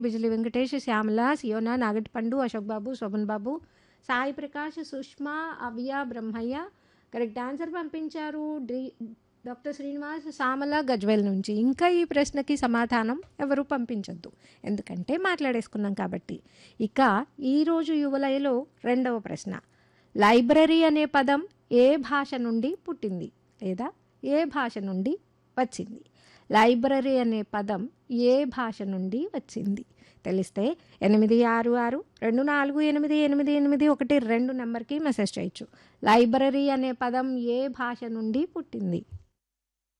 బిజిలి వెంకటేష్, శ్యామల, సియోనా, నాగటిపండు, Ashok Babu, Shobhan Babu, Sai Prakash, Sushma, Avya, Brahmaiah correct answer పంపించారు. డ్రి డాక్టర్ శ్రీనివాస్ సామల గజ్వేల్ నుంచి. ఇంకా ఈ ప్రశ్నకి సమాధానం ఎవరు పంపించొద్దు. ఎందుకంటే మాట్లాడేసుకున్నాం కాబట్టి. ఇక ఈరోజు యువలయలో రెండవ ప్రశ్న. లైబ్రరీ అనే పదం ఏ భాష నుండి పుట్టింది? లేదా ఏ భాష నుండి వచ్చింది? లైబ్రరీ అనే పదం ఏ భాష నుండి వచ్చింది? తెలిస్తే 8662488812 నెంబర్‌కి మెసేజ్ చేయొచ్చు. లైబ్రరీ అనే పదం ఏ భాష నుండి పుట్టింది?